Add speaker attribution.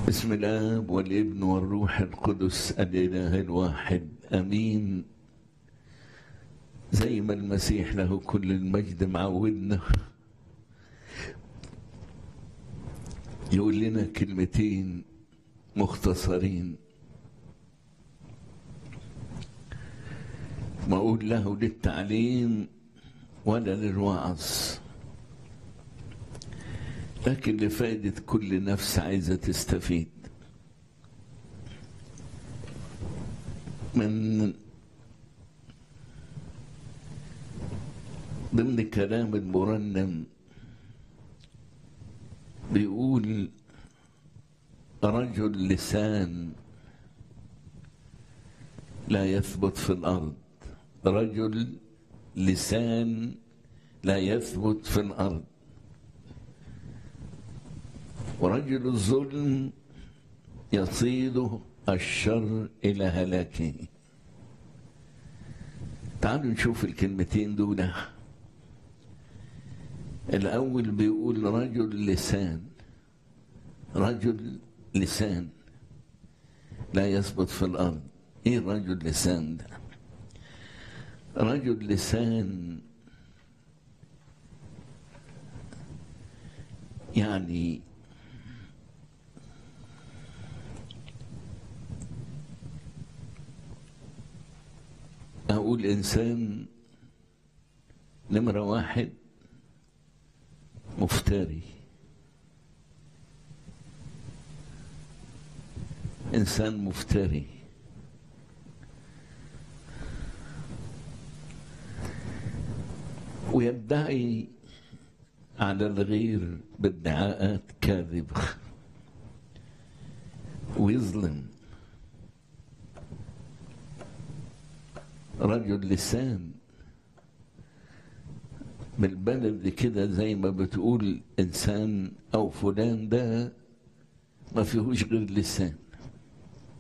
Speaker 1: بسم الاب والابن والروح القدس الاله الواحد امين زي ما المسيح له كل المجد معودنا يقول لنا كلمتين مختصرين ما اقول له للتعليم ولا للوعظ لكن لفائدة كل نفس عايزة تستفيد من ضمن كلام المرنم بيقول رجل لسان لا يثبت في الأرض رجل لسان لا يثبت في الأرض ورجل الظلم يصيده الشر إلى هلاكه تعالوا نشوف الكلمتين دول الأول بيقول رجل لسان رجل لسان لا يثبت في الأرض إيه رجل لسان ده رجل لسان يعني أقول إنسان نمرة واحد مفتري إنسان مفتري ويدعي على الغير بادعاءات كاذبة ويظلم رجل لسان بالبلد كده زي ما بتقول انسان او فلان ده ما فيهوش غير لسان